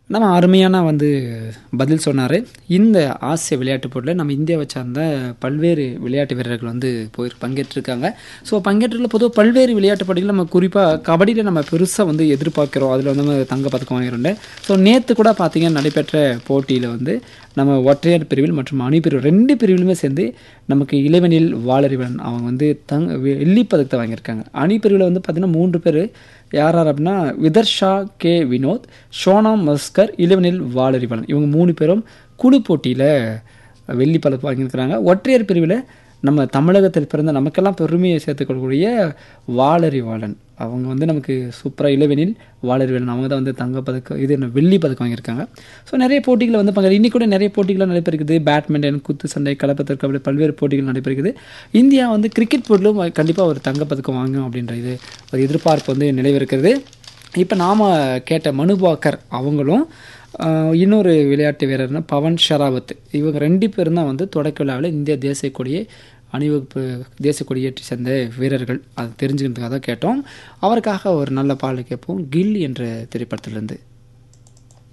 நம்ம அருமையான வந்து பதில் சொன்னார் இந்த ஆசிய விளையாட்டுப் போட்டியில் நம்ம இந்தியாவை சார்ந்த பல்வேறு விளையாட்டு வீரர்கள் வந்து போய் பங்கேற்றிருக்காங்க ஸோ பங்கேற்றுள்ள பொதுவாக பல்வேறு விளையாட்டு போட்டிகள் நம்ம குறிப்பாக கபடியில் நம்ம பெருசாக வந்து எதிர்பார்க்குறோம் அதில் வந்து நம்ம தங்கப்பதக்கம் வாங்கிருந்தேன் ஸோ நேற்று கூட பார்த்தீங்கன்னா நடைபெற்ற போட்டியில் வந்து நம்ம ஒற்றையர் பிரிவில் மற்றும் அணி பிரிவு ரெண்டு பிரிவிலுமே சேர்ந்து நமக்கு இளைவனில் வாளறிவன் அவங்க வந்து தங் வெள்ளி பதக்கத்தை வாங்கியிருக்காங்க அணி பிரிவில் வந்து பார்த்திங்கன்னா மூன்று பேர் யார் யார் அப்படின்னா விதர்ஷா கே வினோத் ஷோனா மஸ்கர் இளவனில் வாளறிவலன் இவங்க மூணு பேரும் குழு போட்டியில் வெள்ளி பதக்கம் வாங்கியிருக்கிறாங்க ஒற்றையர் பிரிவில் நம்ம தமிழகத்தில் பிறந்த நமக்கெல்லாம் பெருமையை சேர்த்துக்கொள்ளக்கூடிய வாளறிவாளன் அவங்க வந்து நமக்கு சூப்பராக இளவெனில் வாளறிவாளன் அவங்க தான் வந்து தங்கப்பதக்கம் இது என்ன வெள்ளி பதக்கம் வாங்கியிருக்காங்க ஸோ நிறைய போட்டிகள் வந்து பங்கு இன்னைக்கு கூட நிறைய போட்டிகள் நடைபெறுகிறது பேட்மிண்டன் குத்து சண்டை கலப்பத்திற்கு அப்படி பல்வேறு போட்டிகள் நடைபெறுகிறது இந்தியா வந்து கிரிக்கெட் போட்டிலும் கண்டிப்பாக ஒரு தங்கப்பதக்கம் வாங்கும் அப்படின்ற இது ஒரு எதிர்பார்ப்பு வந்து நிலவிருக்கிறது இப்போ நாம் கேட்ட மனுபாக்கர் அவங்களும் ஆஹ், இன்னொரு விளையாட்டு வீரர்னா பவன் ஷராவத் இவங்க ரெண்டு பேரும் தான் வந்து தொடக்க விழாவில் இந்திய தேசிய கொடியை அணிவகுப்பு தேசிய கொடியேற்றி சேர்ந்த வீரர்கள் அது தெரிஞ்சுக்கிறதுக்காக தான் கேட்டோம் அவருக்காக ஒரு நல்ல பாடலை கேட்போம் கில் என்ற திரைப்படத்திலிருந்து